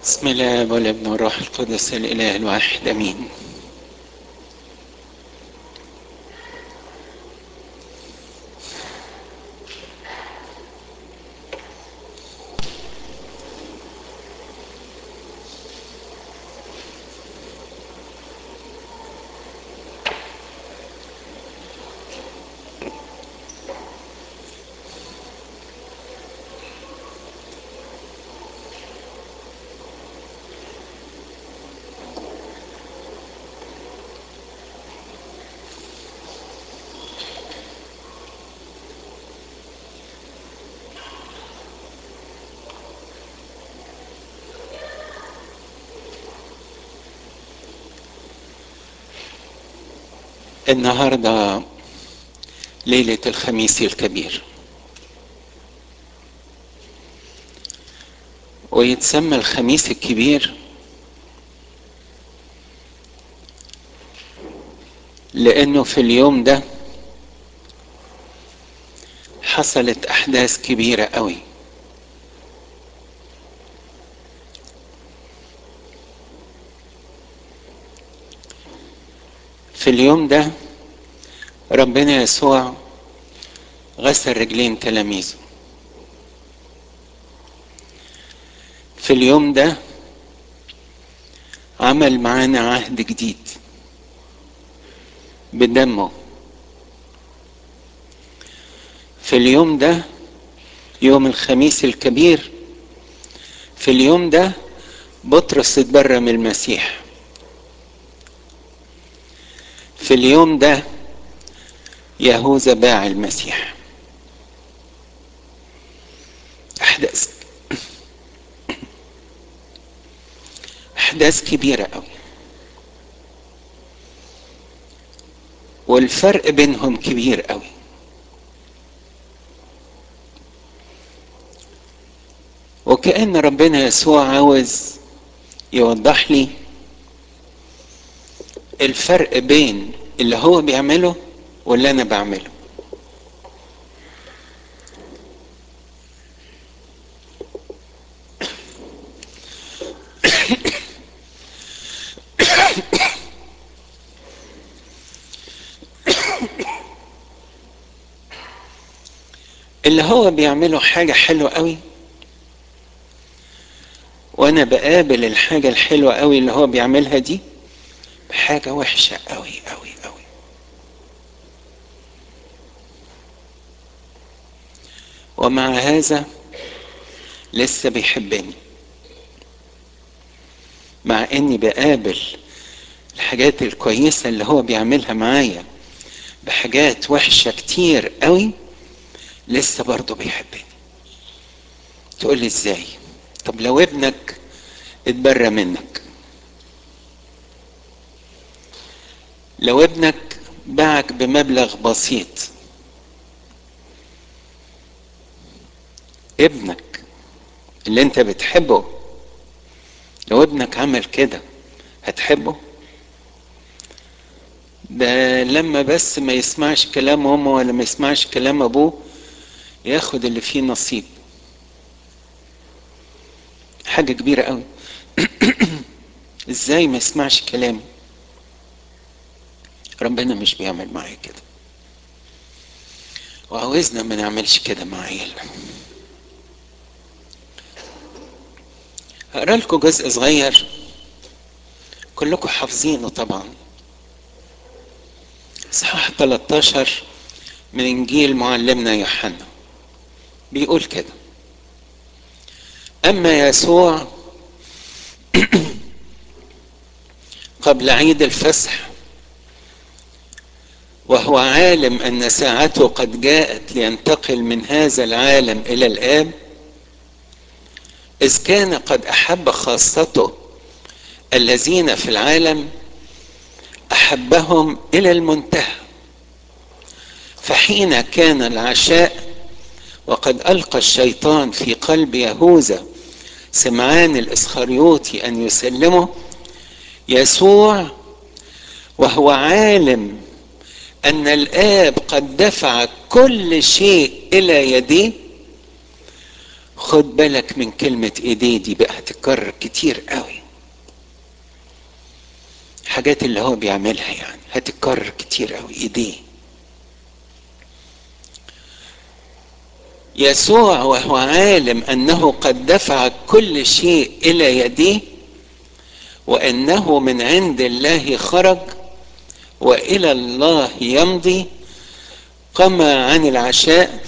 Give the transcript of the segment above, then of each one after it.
بسم الله والابن والروح القدس الاله الواحد امين النهارده ليله الخميس الكبير ويتسمى الخميس الكبير لانه في اليوم ده حصلت احداث كبيره قوي في اليوم ده ربنا يسوع غسل رجلين تلاميذه في اليوم ده عمل معانا عهد جديد بدمه في اليوم ده يوم الخميس الكبير في اليوم ده بطرس اتبرى من المسيح في اليوم ده يهوذا باع المسيح احداث احداث كبيره قوي والفرق بينهم كبير قوي وكأن ربنا يسوع عاوز يوضح لي الفرق بين اللي هو بيعمله واللي انا بعمله اللي هو بيعمله حاجة حلوة قوي وانا بقابل الحاجة الحلوة قوي اللي هو بيعملها دي بحاجة وحشة قوي قوي قوي ومع هذا لسه بيحبني مع اني بقابل الحاجات الكويسة اللي هو بيعملها معايا بحاجات وحشة كتير قوي لسه برضه بيحبني تقول لي ازاي طب لو ابنك اتبرى منك لو ابنك باعك بمبلغ بسيط ابنك اللي انت بتحبه لو ابنك عمل كده هتحبه ده لما بس ما يسمعش كلام امه ولا ما يسمعش كلام ابوه ياخد اللي فيه نصيب حاجة كبيرة قوي ازاي ما يسمعش كلامي ربنا مش بيعمل معايا كده وعاوزنا ما نعملش كده مع عيالنا هقرا لكم جزء صغير كلكم حافظينه طبعا اصحاح 13 من انجيل معلمنا يوحنا بيقول كده اما يسوع قبل عيد الفصح وهو عالم ان ساعته قد جاءت لينتقل من هذا العالم الى الاب اذ كان قد احب خاصته الذين في العالم احبهم الى المنتهى فحين كان العشاء وقد القى الشيطان في قلب يهوذا سمعان الاسخريوطي ان يسلمه يسوع وهو عالم ان الاب قد دفع كل شيء الى يديه خد بالك من كلمة ايديه دي بقى هتتكرر كتير قوي حاجات اللي هو بيعملها يعني هتتكرر كتير قوي ايديه يسوع وهو عالم انه قد دفع كل شيء الى يديه وانه من عند الله خرج والى الله يمضي قام عن العشاء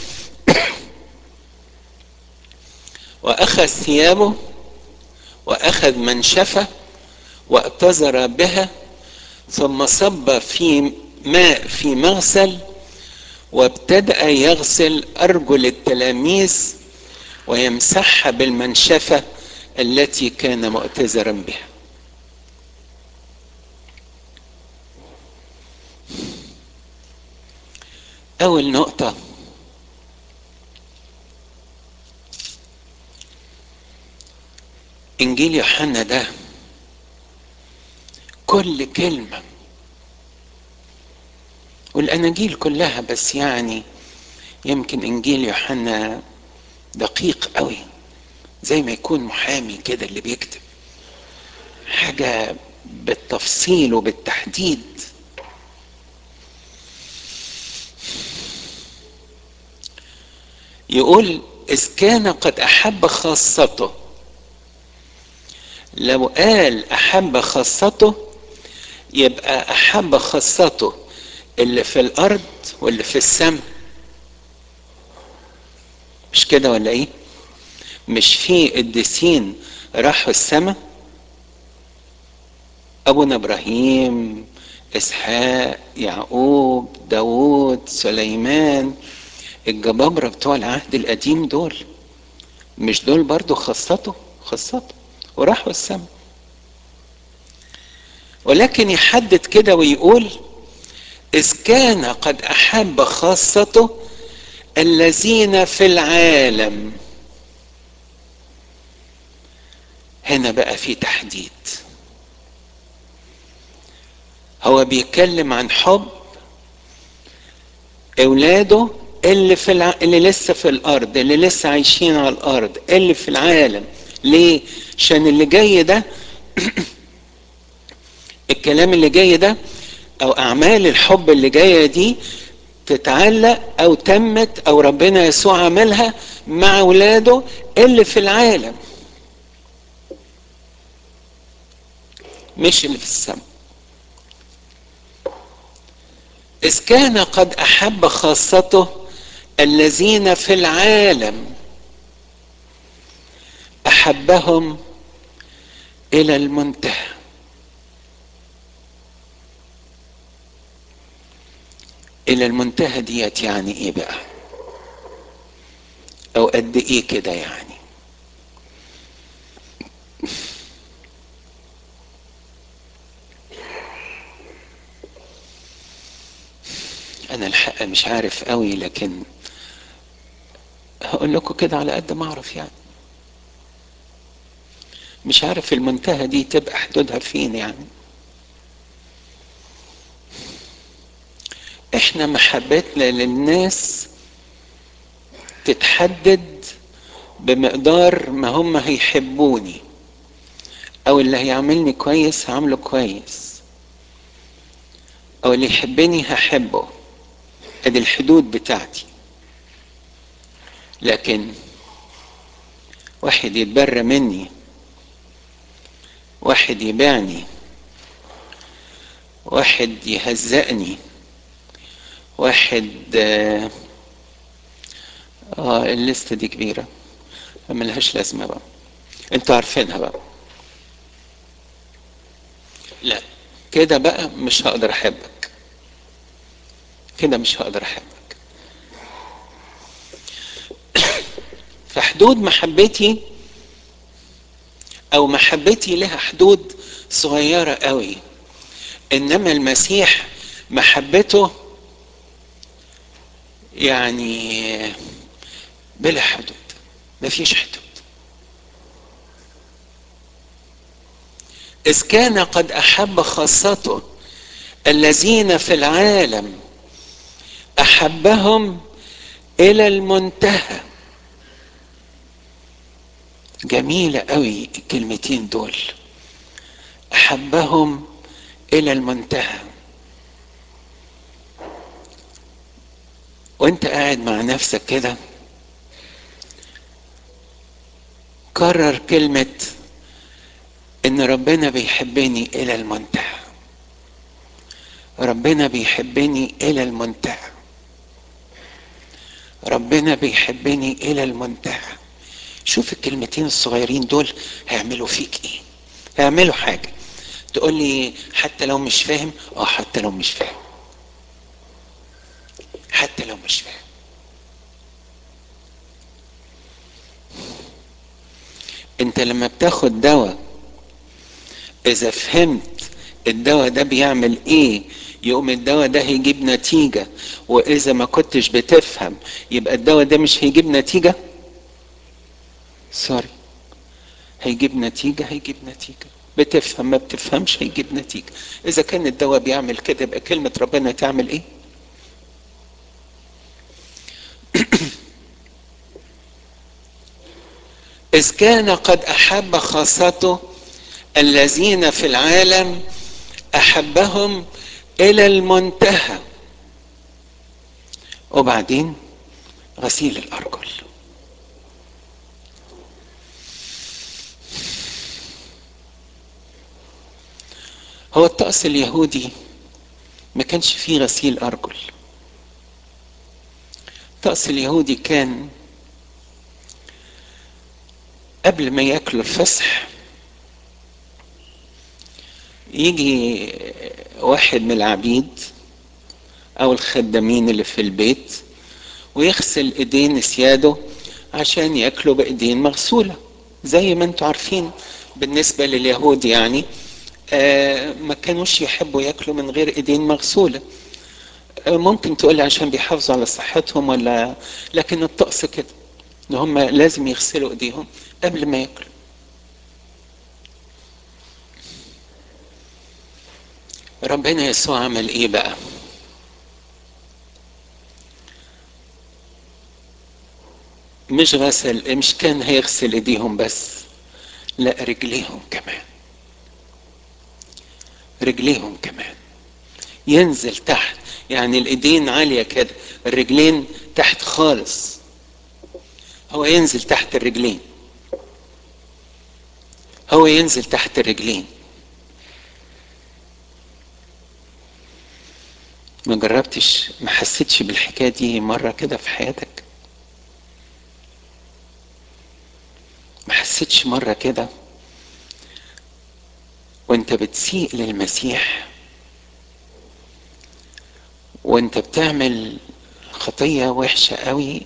واخذ ثيابه واخذ منشفه واتزر بها ثم صب في ماء في مغسل وابتدا يغسل ارجل التلاميذ ويمسحها بالمنشفه التي كان مؤتزرا بها اول نقطه انجيل يوحنا ده كل كلمه والاناجيل كلها بس يعني يمكن انجيل يوحنا دقيق قوي زي ما يكون محامي كده اللي بيكتب حاجه بالتفصيل وبالتحديد يقول اذ كان قد احب خاصته لو قال احب خاصته يبقى احب خاصته اللي في الارض واللي في السماء مش كده ولا ايه مش في قديسين راحوا السماء ابونا ابراهيم اسحاق يعقوب داوود سليمان الجبابرة بتوع العهد القديم دول مش دول برضو خاصته خاصته وراحوا السماء ولكن يحدد كده ويقول إذ كان قد أحب خاصته الذين في العالم هنا بقى في تحديد هو بيتكلم عن حب اولاده اللي في الع... اللي لسه في الارض اللي لسه عايشين على الارض اللي في العالم ليه عشان اللي جاي ده الكلام اللي جاي ده او اعمال الحب اللي جايه دي تتعلق او تمت او ربنا يسوع عملها مع اولاده اللي في العالم مش اللي في السماء إذ كان قد أحب خاصته الذين في العالم أحبهم إلى المنتهى إلى المنتهى ديت يعني إيه بقى؟ أو قد إيه كده يعني؟ انا الحق مش عارف قوي لكن هقول لكم كده على قد ما اعرف يعني مش عارف المنتهى دي تبقى حدودها فين يعني احنا محبتنا للناس تتحدد بمقدار ما هم هيحبوني او اللي هيعملني كويس هعمله كويس او اللي يحبني هحبه ادي الحدود بتاعتي لكن واحد يتبرى مني واحد يبيعني واحد يهزقني واحد اه, آه الليسته دي كبيره ملهاش لازمه بقى انتوا عارفينها بقى لا كده بقى مش هقدر احبك كده مش هقدر احبك فحدود محبتي او محبتي لها حدود صغيره قوي انما المسيح محبته يعني بلا حدود مفيش حدود اذ كان قد احب خاصته الذين في العالم احبهم الى المنتهى جميلة قوي الكلمتين دول أحبهم إلى المنتهى وانت قاعد مع نفسك كده كرر كلمة ان ربنا بيحبني الى المنتهى ربنا بيحبني الى المنتهى ربنا بيحبني الى المنتهى شوف الكلمتين الصغيرين دول هيعملوا فيك ايه هيعملوا حاجة تقول لي حتى لو مش فاهم اه حتى لو مش فاهم حتى لو مش فاهم انت لما بتاخد دواء اذا فهمت الدواء ده بيعمل ايه يقوم الدواء ده هيجيب نتيجة واذا ما كنتش بتفهم يبقى الدواء ده مش هيجيب نتيجة سوري هيجيب نتيجة هيجيب نتيجة بتفهم ما بتفهمش هيجيب نتيجة اذا كان الدواء بيعمل كده يبقى كلمة ربنا تعمل ايه إذ كان قد أحب خاصته الذين في العالم أحبهم إلى المنتهى وبعدين غسيل الأرجل هو الطقس اليهودي ما كانش فيه غسيل أرجل الطقس اليهودي كان قبل ما ياكلوا الفصح يجي واحد من العبيد او الخدامين اللي في البيت ويغسل ايدين سياده عشان ياكلوا بايدين مغسوله زي ما انتم عارفين بالنسبه لليهود يعني آه ما كانوش يحبوا ياكلوا من غير ايدين مغسوله آه ممكن تقول عشان بيحافظوا على صحتهم ولا لكن الطقس كده ان هم لازم يغسلوا ايديهم قبل ما ياكلوا ربنا يسوع عمل ايه بقى مش غسل مش كان هيغسل ايديهم بس لا رجليهم كمان رجليهم كمان ينزل تحت يعني الايدين عاليه كده الرجلين تحت خالص هو ينزل تحت الرجلين هو ينزل تحت الرجلين ما جربتش ما حسيتش بالحكايه دي مره كده في حياتك ما حسيتش مره كده وانت بتسيء للمسيح وانت بتعمل خطيه وحشه قوي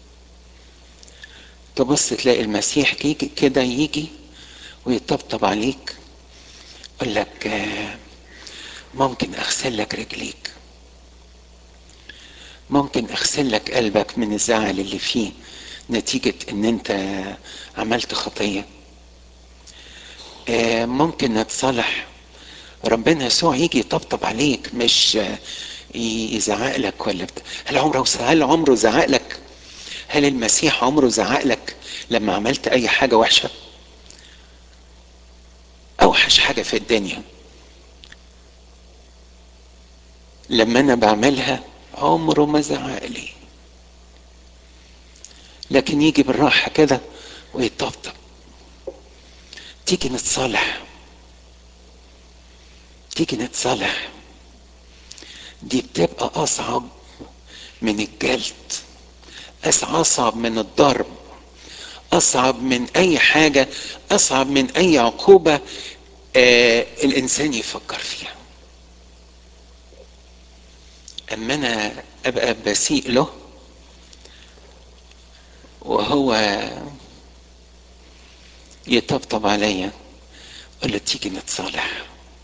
تبص تلاقي المسيح يجي كده يجي ويطبطب عليك يقول لك ممكن اغسل لك رجليك ممكن اغسل لك قلبك من الزعل اللي فيه نتيجة ان انت عملت خطية ممكن نتصالح ربنا يسوع يجي يطبطب عليك مش يزعق لك ولا بتاع هل عمره هل عمره زعق لك هل المسيح عمره زعق لك لما عملت اي حاجة وحشة اوحش حاجة في الدنيا لما انا بعملها عمره ما زعق لي لكن يجي بالراحة كده ويطبطب تيجي نتصالح تيجي نتصالح دي بتبقى اصعب من الجلد اصعب من الضرب اصعب من اي حاجة اصعب من اي عقوبة آه الانسان يفكر فيها اما انا ابقى بسيء له وهو يطبطب عليا اقول له تيجي نتصالح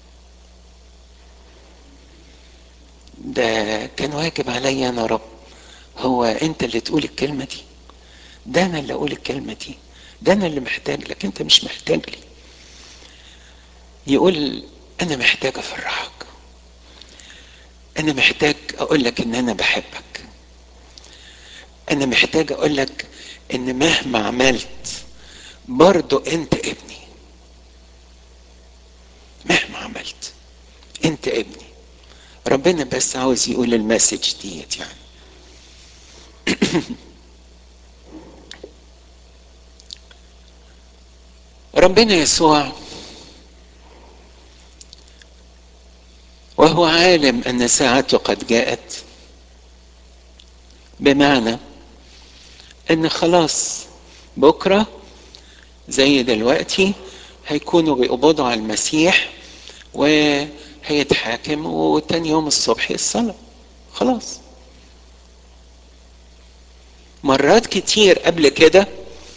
ده كان واجب عليا انا رب هو انت اللي تقول الكلمه دي ده انا اللي اقول الكلمه دي ده انا اللي محتاج لك انت مش محتاج لي يقول انا محتاج افرحك انا محتاج اقول لك ان انا بحبك انا محتاج اقول لك ان مهما عملت برضو انت ابني مهما عملت انت ابني ربنا بس عاوز يقول المسج ديت يعني ربنا يسوع وهو عالم ان ساعته قد جاءت بمعنى ان خلاص بكره زي دلوقتي هيكونوا بيقبضوا على المسيح وهيتحاكم وتاني يوم الصبح الصلاة خلاص مرات كتير قبل كده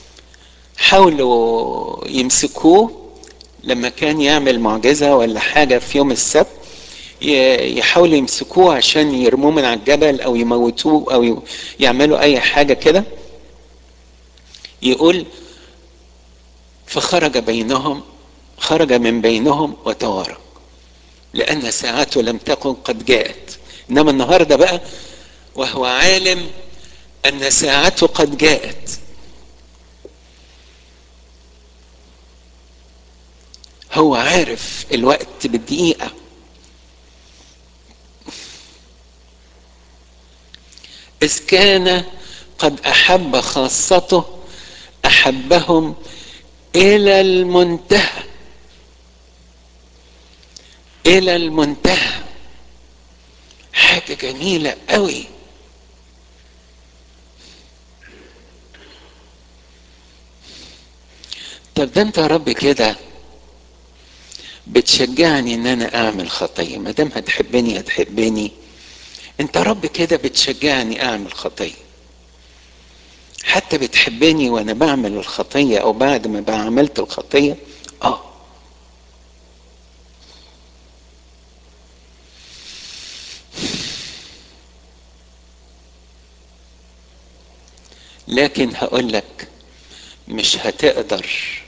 حاولوا يمسكوه لما كان يعمل معجزة ولا حاجة في يوم السبت يحاولوا يمسكوه عشان يرموه من على الجبل او يموتوه او يعملوا اي حاجة كده يقول فخرج بينهم خرج من بينهم وتوارى لأن ساعته لم تكن قد جاءت إنما النهاردة بقى وهو عالم أن ساعته قد جاءت هو عارف الوقت بالدقيقة إذ كان قد أحب خاصته أحبهم إلى المنتهى إلى المنتهى حاجة جميلة قوي طب ده انت يا رب كده بتشجعني ان انا اعمل خطيه ما دام هتحبني هتحبني انت يا رب كده بتشجعني اعمل خطيه حتى بتحبني وانا بعمل الخطيه او بعد ما بعملت الخطيه اه لكن هقول لك مش هتقدر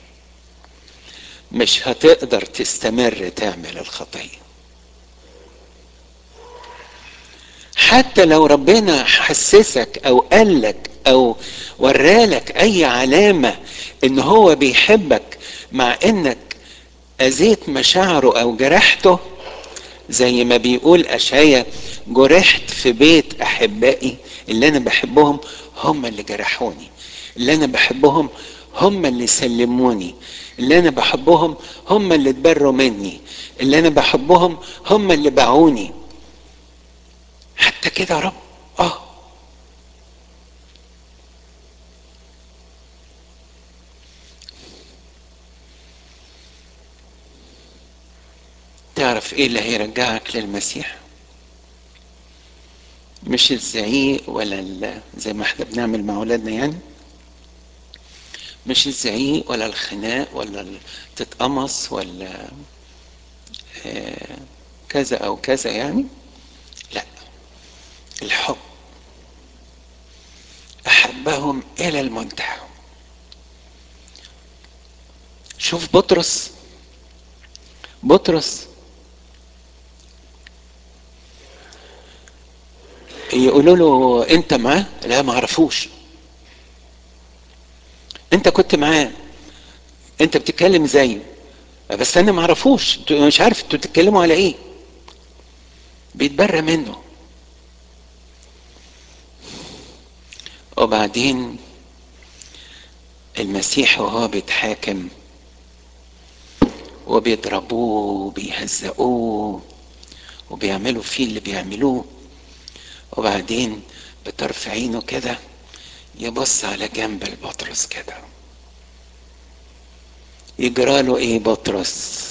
مش هتقدر تستمر تعمل الخطيه حتى لو ربنا حسسك او قالك او ورالك اي علامه ان هو بيحبك مع انك اذيت مشاعره او جرحته زي ما بيقول اشعيا جرحت في بيت احبائي اللي انا بحبهم هم اللي جرحوني اللي انا بحبهم هم اللي سلموني اللي انا بحبهم هم اللي اتبروا مني اللي انا بحبهم هم اللي باعوني حتى كده يا رب اه تعرف ايه اللي هيرجعك للمسيح مش الزعيق ولا زي ما احنا بنعمل مع اولادنا يعني مش الزعيق ولا الخناق ولا تتقمص ولا آه كذا او كذا يعني لا الحب احبهم الى المنتهى شوف بطرس بطرس يقولوا له انت معاه لا ما اعرفوش انت كنت معاه انت بتتكلم زيه بس انا ما اعرفوش مش عارف انتوا بتتكلموا على ايه بيتبرى منه وبعدين المسيح وهو بيتحاكم وبيضربوه وبيهزقوه وبيعملوا فيه اللي بيعملوه وبعدين بطرف عينه كده يبص على جنب البطرس كده يجرى له ايه بطرس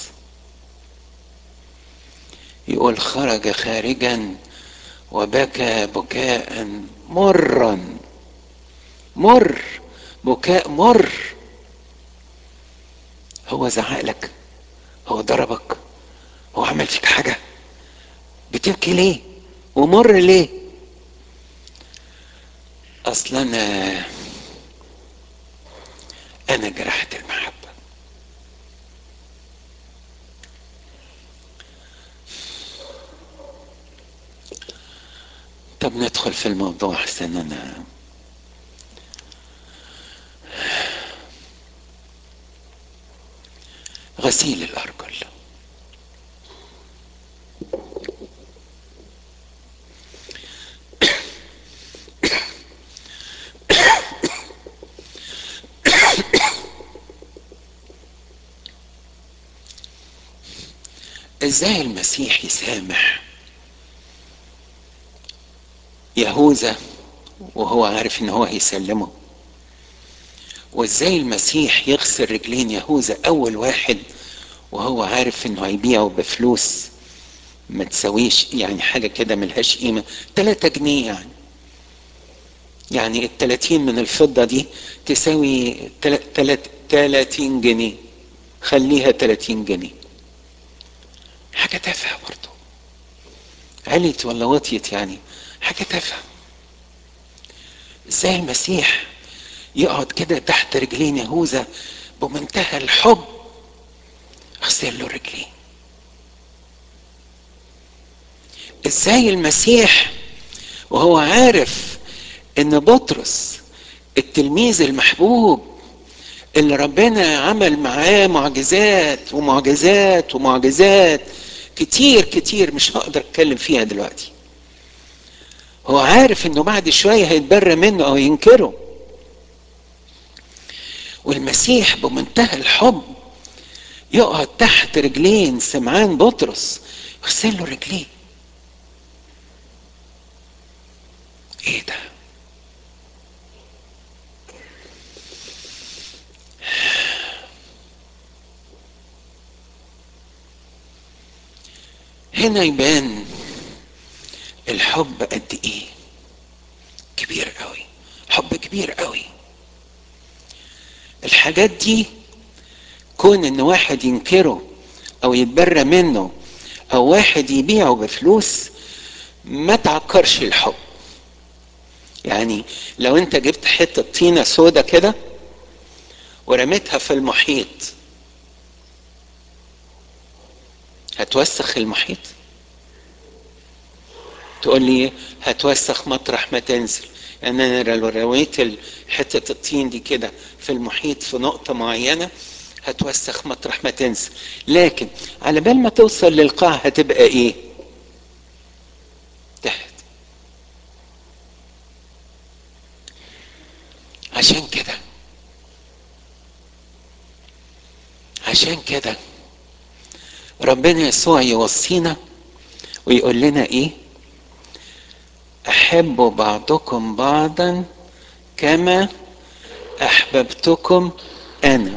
يقول خرج خارجا وبكى بكاء مرا مر بكاء مر هو زعق لك هو ضربك هو عمل فيك حاجة بتبكي ليه ومر ليه اصل انا انا جرحت المحبة طب ندخل في الموضوع احسن انا غسيل الارجل ازاي المسيح يسامح يهوذا وهو عارف ان هو هيسلمه وازاي المسيح يغسل رجلين يهوذا اول واحد وهو عارف انه هيبيعه بفلوس ما تساويش يعني حاجه كده ملهاش قيمه 3 جنيه يعني يعني ال 30 من الفضه دي تساوي 30 جنيه خليها 30 جنيه حاجه تافهه برضه عليت ولا وطيت يعني حاجه تافهه ازاي المسيح يقعد كده تحت رجلين يهوذا بمنتهى الحب اغسل له رجليه ازاي المسيح وهو عارف ان بطرس التلميذ المحبوب اللي ربنا عمل معاه معجزات ومعجزات ومعجزات كتير كتير مش هقدر اتكلم فيها دلوقتي هو عارف انه بعد شويه هيتبرى منه او ينكره والمسيح بمنتهى الحب يقعد تحت رجلين سمعان بطرس يغسل له رجليه ايه ده هنا يبان الحب قد ايه كبير قوي حب كبير قوي الحاجات دي كون ان واحد ينكره او يتبرى منه او واحد يبيعه بفلوس ما تعكرش الحب يعني لو انت جبت حتة طينة سودة كده ورميتها في المحيط هتوسخ المحيط تقول لي هتوسخ مطرح ما تنزل يعني انا لو رميت حته الطين دي كده في المحيط في نقطه معينه هتوسخ مطرح ما تنزل لكن على بال ما توصل للقاع هتبقى ايه تحت عشان كده عشان كده ربنا يسوع يوصينا ويقول لنا ايه احبوا بعضكم بعضا كما احببتكم انا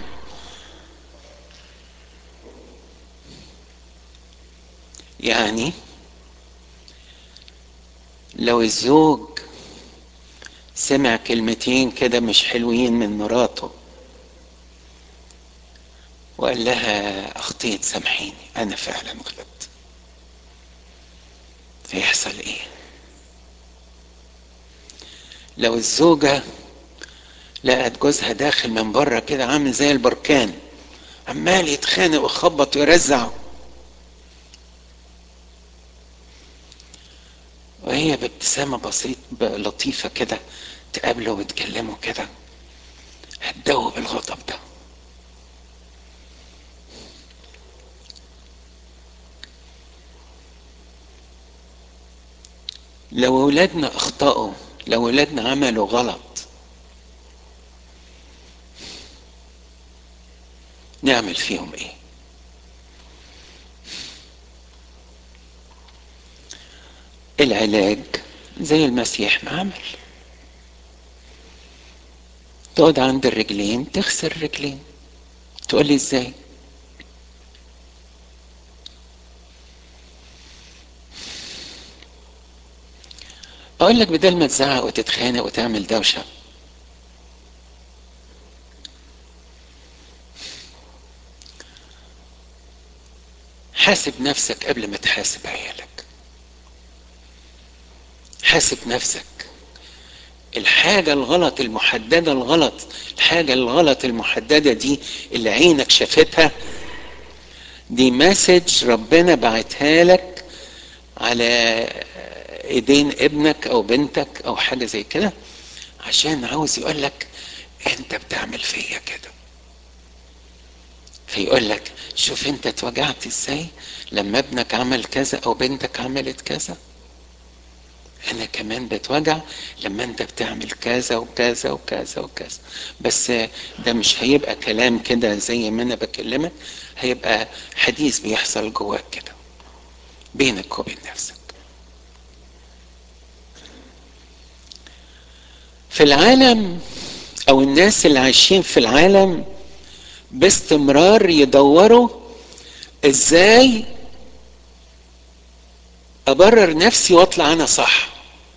يعني لو الزوج سمع كلمتين كده مش حلوين من مراته وقال لها اخطيت سامحيني انا فعلا غلطت هيحصل ايه لو الزوجة لقت جوزها داخل من بره كده عامل زي البركان عمال يتخانق ويخبط ويرزع وهي بابتسامة بسيط لطيفة كده تقابله وتكلمه كده هتدوب الغضب ده لو اولادنا اخطأوا لو اولادنا عملوا غلط نعمل فيهم ايه العلاج زي المسيح ما عمل تقعد عند الرجلين تغسل الرجلين تقول لي ازاي اقول لك بدل ما تزعق وتتخانق وتعمل دوشه حاسب نفسك قبل ما تحاسب عيالك حاسب نفسك الحاجة الغلط المحددة الغلط الحاجة الغلط المحددة دي اللي عينك شافتها دي مسج ربنا بعتها لك على ايدين ابنك او بنتك او حاجة زي كده عشان عاوز يقول لك انت بتعمل فيا كده فيقول لك شوف انت اتوجعت ازاي لما ابنك عمل كذا او بنتك عملت كذا انا كمان بتوجع لما انت بتعمل كذا وكذا وكذا وكذا بس ده مش هيبقى كلام كده زي ما انا بكلمك هيبقى حديث بيحصل جواك كده بينك وبين نفسك في العالم او الناس اللي عايشين في العالم باستمرار يدوروا ازاي ابرر نفسي واطلع انا صح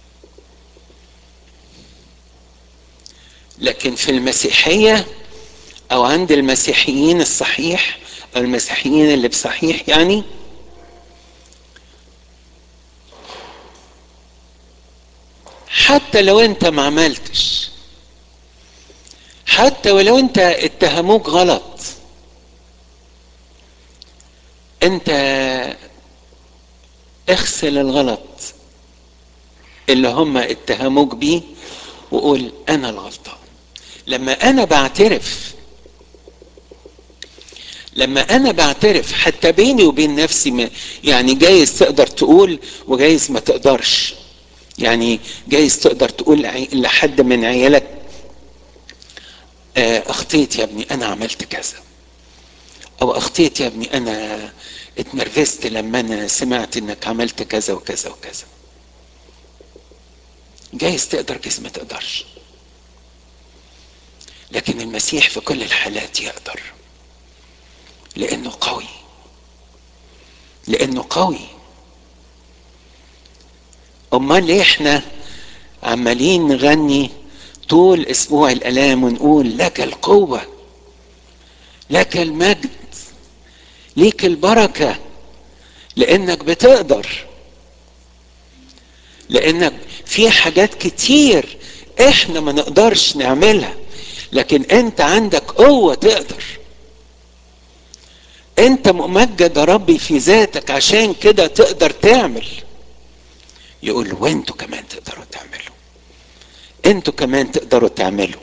لكن في المسيحيه او عند المسيحيين الصحيح او المسيحيين اللي بصحيح يعني حتى لو انت ما عملتش حتى ولو انت اتهموك غلط انت اغسل الغلط اللي هم اتهموك بيه وقول انا الغلطان لما انا بعترف لما انا بعترف حتى بيني وبين نفسي ما يعني جايز تقدر تقول وجايز ما تقدرش يعني جايز تقدر تقول لحد من عيالك اخطيت يا ابني انا عملت كذا او اخطيت يا ابني انا اتنرفزت لما انا سمعت انك عملت كذا وكذا وكذا جايز تقدر جايز ما تقدرش لكن المسيح في كل الحالات يقدر لانه قوي لانه قوي امال ليه احنا عمالين نغني طول اسبوع الالام ونقول لك القوه لك المجد ليك البركه لانك بتقدر لانك في حاجات كتير احنا ما نقدرش نعملها لكن انت عندك قوه تقدر انت ممجد يا ربي في ذاتك عشان كده تقدر تعمل يقول وانتوا كمان تقدروا تعملوا انتوا كمان تقدروا تعملوا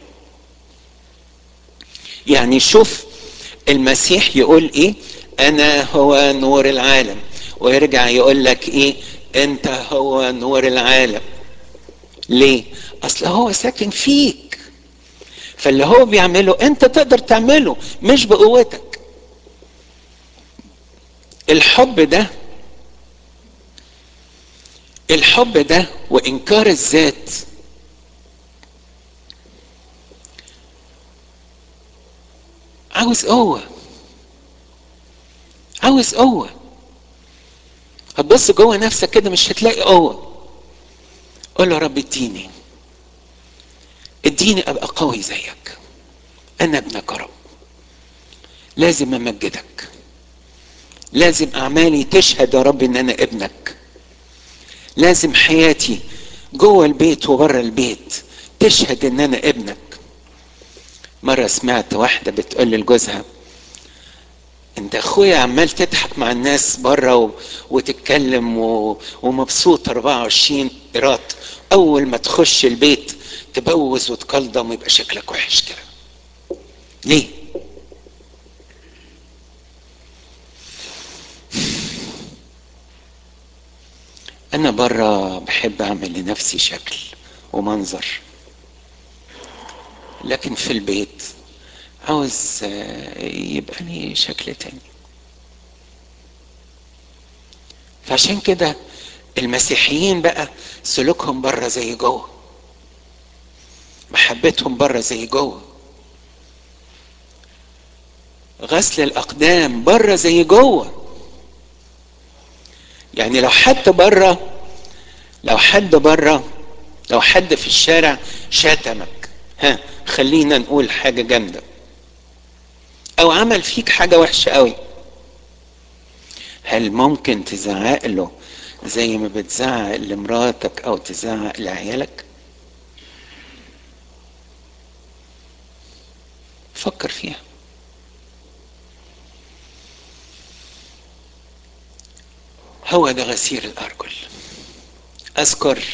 يعني شوف المسيح يقول ايه انا هو نور العالم ويرجع يقول لك ايه انت هو نور العالم ليه اصل هو ساكن فيك فاللي هو بيعمله انت تقدر تعمله مش بقوتك الحب ده الحب ده وانكار الذات عاوز قوة عاوز قوة هتبص جوه نفسك كده مش هتلاقي قوة قول له رب اديني اديني ابقى قوي زيك انا ابنك يا رب لازم امجدك لازم اعمالي تشهد يا رب ان انا ابنك لازم حياتي جوه البيت وبره البيت تشهد ان انا ابنك مرة سمعت واحدة بتقول لجوزها انت اخويا عمال تضحك مع الناس بره و... وتتكلم و... ومبسوط 24 قيراط اول ما تخش البيت تبوز وتكلضم ويبقى شكلك وحش كده ليه انا بره بحب اعمل لنفسي شكل ومنظر لكن في البيت عاوز يبقى لي شكل تاني فعشان كده المسيحيين بقى سلوكهم بره زي جوه محبتهم بره زي جوه غسل الاقدام بره زي جوه يعني لو حد بره لو حد بره لو حد في الشارع شتمك ها خلينا نقول حاجه جامده او عمل فيك حاجه وحشه قوي هل ممكن تزعق له زي ما بتزعق لمراتك او تزعق لعيالك فكر فيها هو ده غسيل الارجل اذكر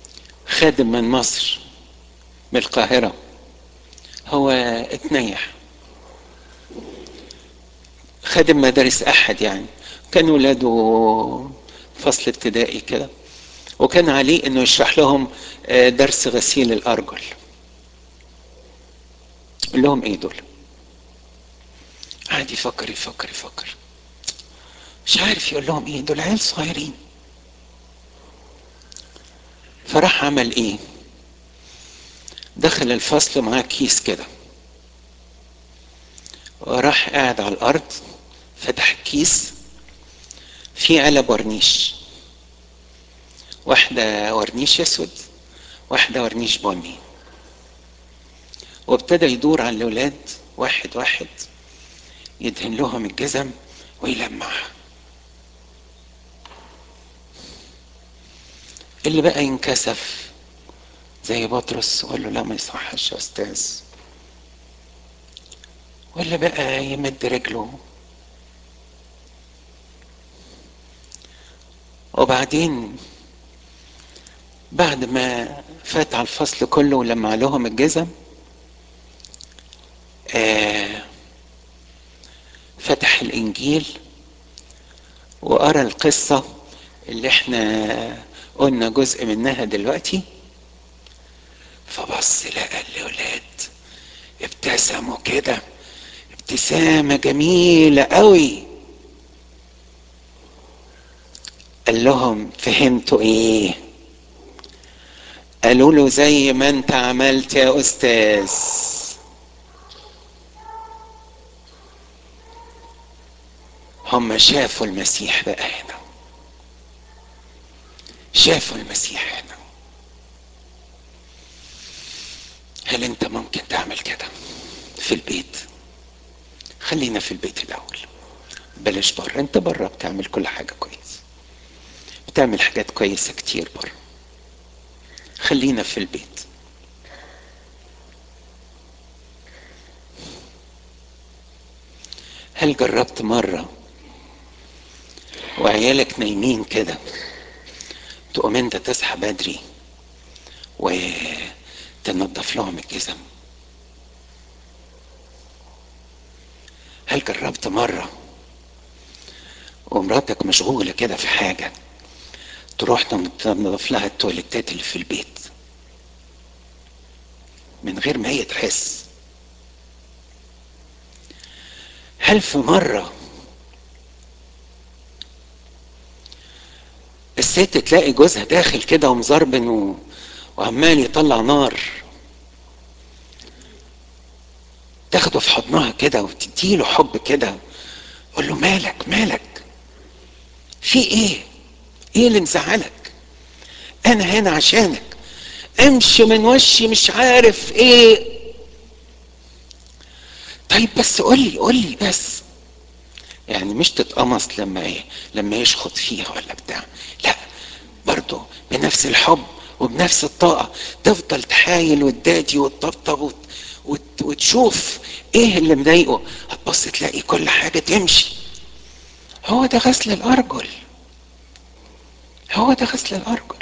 خادم من مصر من القاهرة هو اتنيح خادم مدارس احد يعني كان ولاده فصل ابتدائي كده وكان عليه انه يشرح لهم درس غسيل الارجل قال لهم ايه دول قعد يفكر يفكر يفكر مش عارف يقول لهم ايه دول عيال صغيرين فراح عمل ايه دخل الفصل معاه كيس كده وراح قاعد على الارض فتح الكيس في علب ورنيش واحدة ورنيش اسود واحدة ورنيش بني وابتدى يدور على الاولاد واحد واحد يدهن لهم الجزم ويلمعها اللي بقى ينكسف زي بطرس وقال له لا ما يصحش يا استاذ ولا بقى يمد رجله وبعدين بعد ما فات على الفصل كله ولمع لهم الجزم آه فتح الانجيل وقرا القصه اللي احنا قلنا جزء منها دلوقتي فبص لقى الاولاد ابتسموا كده ابتسامه جميله قوي قال لهم فهمتوا ايه قالوا له زي ما انت عملت يا استاذ هم شافوا المسيح بقى هنا شافوا المسيح هنا هل انت ممكن تعمل كده في البيت خلينا في البيت الاول بلاش بره انت بره بتعمل كل حاجه كويس بتعمل حاجات كويسه كتير بره خلينا في البيت هل جربت مره وعيالك نايمين كده تقوم انت تصحى بدري وتنظف لهم الجزم هل جربت مرة ومراتك مشغولة كده في حاجة تروح تنظف لها التواليتات اللي في البيت من غير ما هي تحس هل في مرة الست تلاقي جوزها داخل كده ومزربن و... وعمال يطلع نار تاخده في حضنها كده وتديله حب كده قول له مالك مالك في ايه ايه اللي مزعلك انا هنا عشانك امشي من وشي مش عارف ايه طيب بس قولي قولي بس يعني مش تتقمص لما ايه لما يشخط فيها ولا بتاع لا برضه بنفس الحب وبنفس الطاقة تفضل تحايل وتدادي وتطبطب وت... وت... وتشوف ايه اللي مضايقه هتبص تلاقي كل حاجة تمشي هو ده غسل الأرجل هو ده غسل الأرجل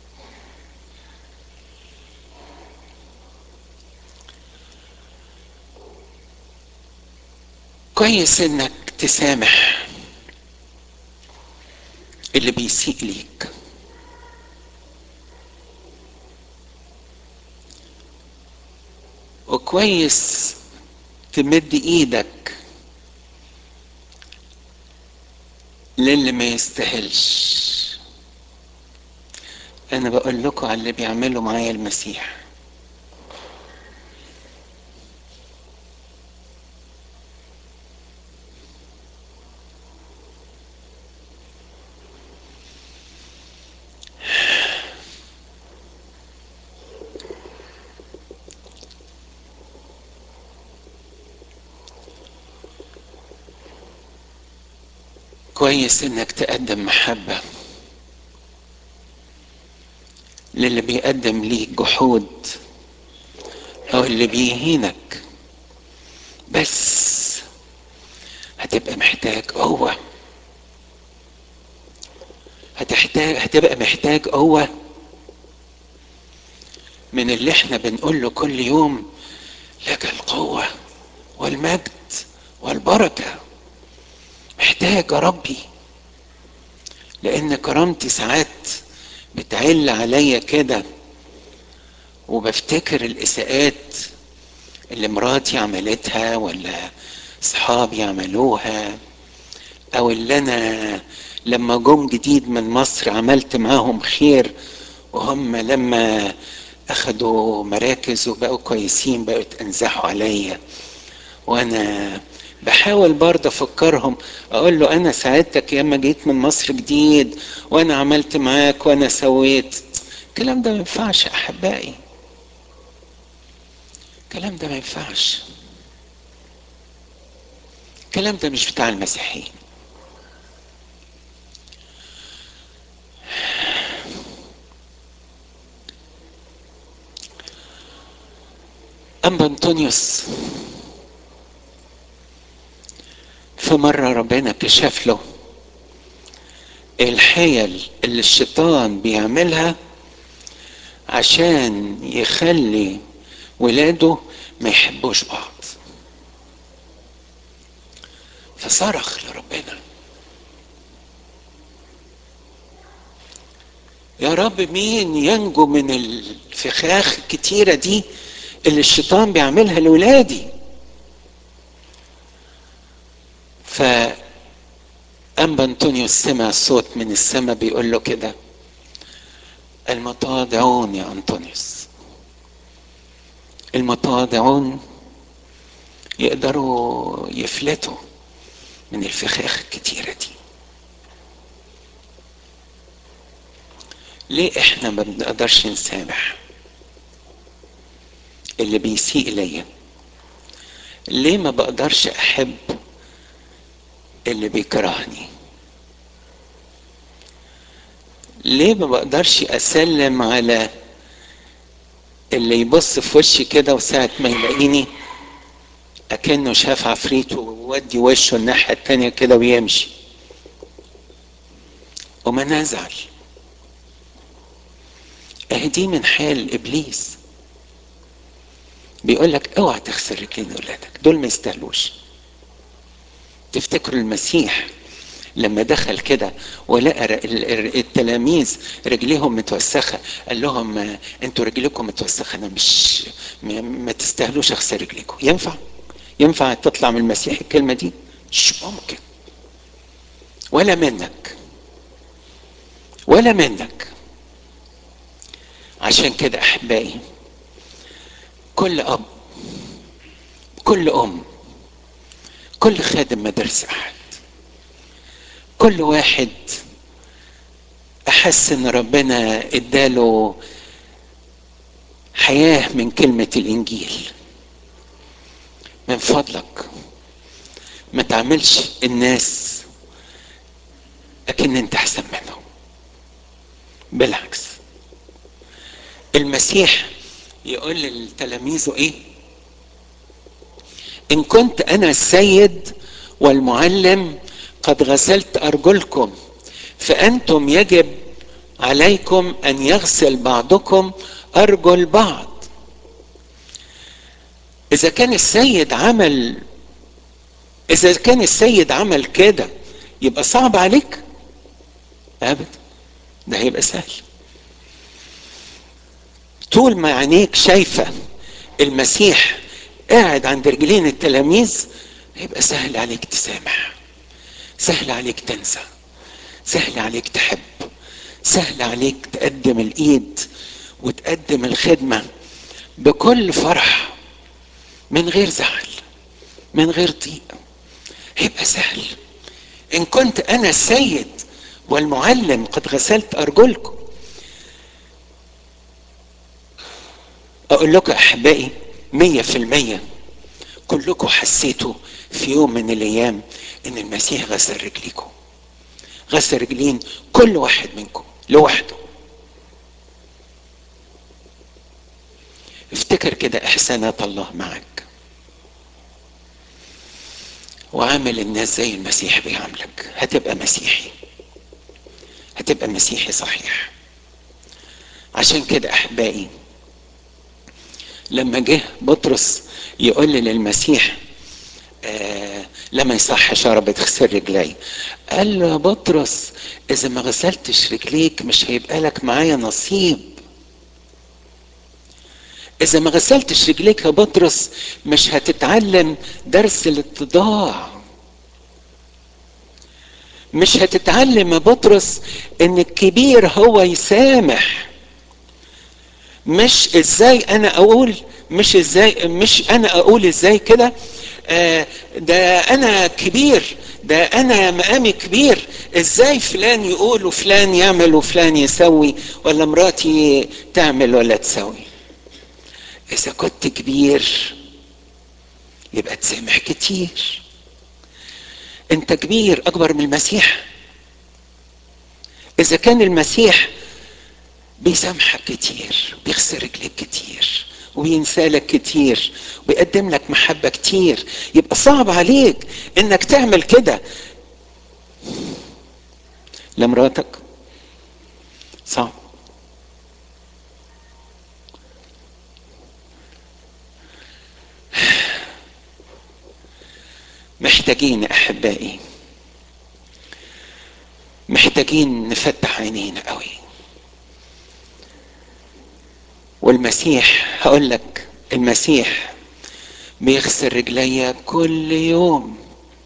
كويس انك تسامح اللي بيسيء ليك وكويس تمد ايدك للي ما يستاهلش انا بقول لكم على اللي بيعمله معايا المسيح كويس انك تقدم محبة للي بيقدم ليك جحود او اللي بيهينك بس هتبقى محتاج قوة هتحتاج هتبقى محتاج قوة من اللي احنا بنقول له كل يوم لك القوة والمجد والبركة محتاج اربي لان كرامتي ساعات بتعل عليا كده وبفتكر الاساءات اللي مراتي عملتها ولا اصحابي عملوها او اللي انا لما جم جديد من مصر عملت معاهم خير وهم لما اخدوا مراكز وبقوا كويسين بقوا يتنزحوا عليا وانا بحاول برضه افكرهم اقول له انا ساعدتك ياما جيت من مصر جديد وانا عملت معاك وانا سويت الكلام ده ما ينفعش احبائي الكلام ده ما ينفعش الكلام ده مش بتاع المسيحيين أما أنطونيوس في مرة ربنا كشف له الحيل اللي الشيطان بيعملها عشان يخلي ولاده ما يحبوش بعض فصرخ لربنا يا رب مين ينجو من الفخاخ الكتيرة دي اللي الشيطان بيعملها لولادي ف أنبا أنطونيوس سمع صوت من السماء بيقول له كده المتواضعون يا أنطونيوس المتواضعون يقدروا يفلتوا من الفخاخ الكتيرة دي ليه احنا ما بنقدرش نسامح اللي بيسيء ليا ليه ما بقدرش احب اللي بيكرهني ليه ما بقدرش اسلم على اللي يبص في وشي كده وساعة ما يلاقيني اكنه شاف عفريت وودي وشه الناحية التانية كده ويمشي وما نزعل اهي دي من حال ابليس بيقول لك اوعى تخسر رجلين ولادك دول ما يستاهلوش تفتكروا المسيح لما دخل كده ولقى التلاميذ رجليهم متوسخه قال لهم انتوا رجليكم متوسخه انا مش ما تستاهلوش اغسل رجليكم ينفع ينفع تطلع من المسيح الكلمه دي مش ممكن ولا منك ولا منك عشان كده احبائي كل اب كل ام كل خادم مدرسه احد كل واحد احس ان ربنا اداله حياه من كلمه الانجيل من فضلك ما تعملش الناس لكن انت احسن منهم بالعكس المسيح يقول لتلاميذه ايه ان كنت انا السيد والمعلم قد غسلت ارجلكم فانتم يجب عليكم ان يغسل بعضكم ارجل بعض اذا كان السيد عمل اذا كان السيد عمل كده يبقى صعب عليك ابدا ده هيبقى سهل طول ما عينيك شايفه المسيح قاعد عند رجلين التلاميذ هيبقى سهل عليك تسامح سهل عليك تنسى سهل عليك تحب سهل عليك تقدم الايد وتقدم الخدمه بكل فرح من غير زعل من غير ضيق هيبقى سهل ان كنت انا السيد والمعلم قد غسلت ارجلكم اقول لكم احبائي مية في المية كلكم حسيتوا في يوم من الايام ان المسيح غسل رجليكم غسل رجلين كل واحد منكم لوحده افتكر كده احسانات الله معك وعامل الناس زي المسيح بيعاملك هتبقى مسيحي هتبقى مسيحي صحيح عشان كده احبائي لما جه بطرس يقول للمسيح آه لما يصح شرب تغسل رجلي قال له يا بطرس اذا ما غسلتش رجليك مش هيبقى لك معايا نصيب اذا ما غسلتش رجليك يا بطرس مش هتتعلم درس الاتضاع مش هتتعلم يا بطرس ان الكبير هو يسامح مش ازاي انا اقول مش ازاي مش انا اقول ازاي كده آه ده انا كبير ده انا مقامي كبير ازاي فلان يقول وفلان يعمل وفلان يسوي ولا مراتي تعمل ولا تسوي اذا كنت كبير يبقى تسامح كتير انت كبير اكبر من المسيح اذا كان المسيح بيسامحك كتير بيغسل رجليك كتير وبينسى لك كتير ويقدم لك محبة كتير يبقى صعب عليك انك تعمل كده لمراتك صعب محتاجين احبائي محتاجين نفتح عينينا قوي والمسيح هقول لك المسيح بيغسل رجليا كل يوم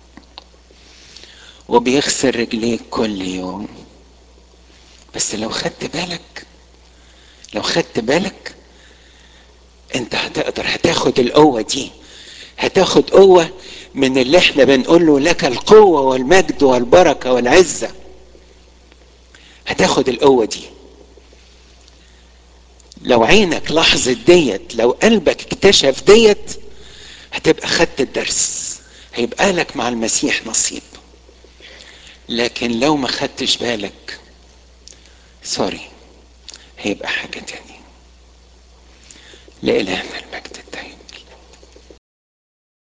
وبيغسل رجليك كل يوم بس لو خدت بالك لو خدت بالك انت هتقدر هتاخد القوة دي هتاخد قوة من اللي احنا بنقول له لك القوة والمجد والبركة والعزة هتاخد القوة دي لو عينك لاحظت ديت لو قلبك اكتشف ديت هتبقى خدت الدرس هيبقى لك مع المسيح نصيب لكن لو ما خدتش بالك سوري هيبقى حاجة تانية لإلهنا